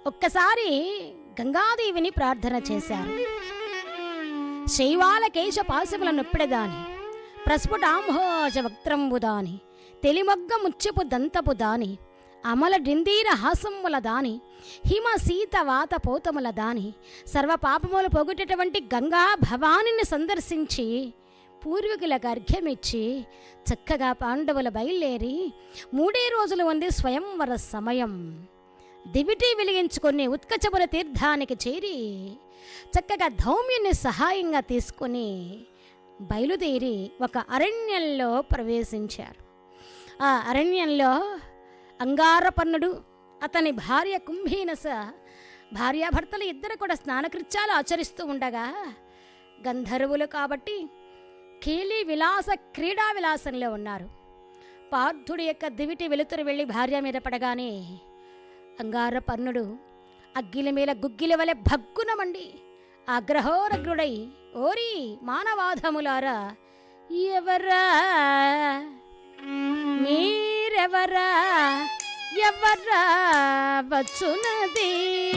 ఒక్కసారి గంగాదేవిని ప్రార్థన చేశారు శైవాల కేశ పాశముల నొప్పిడదాని ప్రస్ఫుటాంభోజ వక్త్రంబు దాని తెలిమొగ్గ ముచ్చపు దంతపు దాని అమల డిందీర హాసముల దాని హిమ సీత వాత పోతముల దాని సర్వ పాపములు పొగుటటువంటి గంగా భవానిని సందర్శించి పూర్వీకులకు అర్ఘ్యమిచ్చి చక్కగా పాండవుల బయలుదేరి మూడే రోజులు ఉంది స్వయంవర సమయం దివిటి వెలిగించుకుని ఉత్కచముల తీర్థానికి చేరి చక్కగా ధౌమ్యుని సహాయంగా తీసుకుని బయలుదేరి ఒక అరణ్యంలో ప్రవేశించారు ఆ అరణ్యంలో అంగారపర్ణుడు అతని భార్య కుంభీనస భార్యాభర్తలు ఇద్దరు కూడా స్నానకృత్యాలు ఆచరిస్తూ ఉండగా గంధర్వులు కాబట్టి కీలి విలాస క్రీడా విలాసంలో ఉన్నారు పార్థుడి యొక్క దివిటి వెలుతురు వెళ్ళి భార్య మీద పడగానే అంగారపర్ణుడు అగ్గిల మీద గుగ్గిల వలె భగ్గునమండి అగ్రహోరగ్రుడై ఓరి మానవాధములారా ఎవరా మీరెవరా ఎవరా వచ్చునది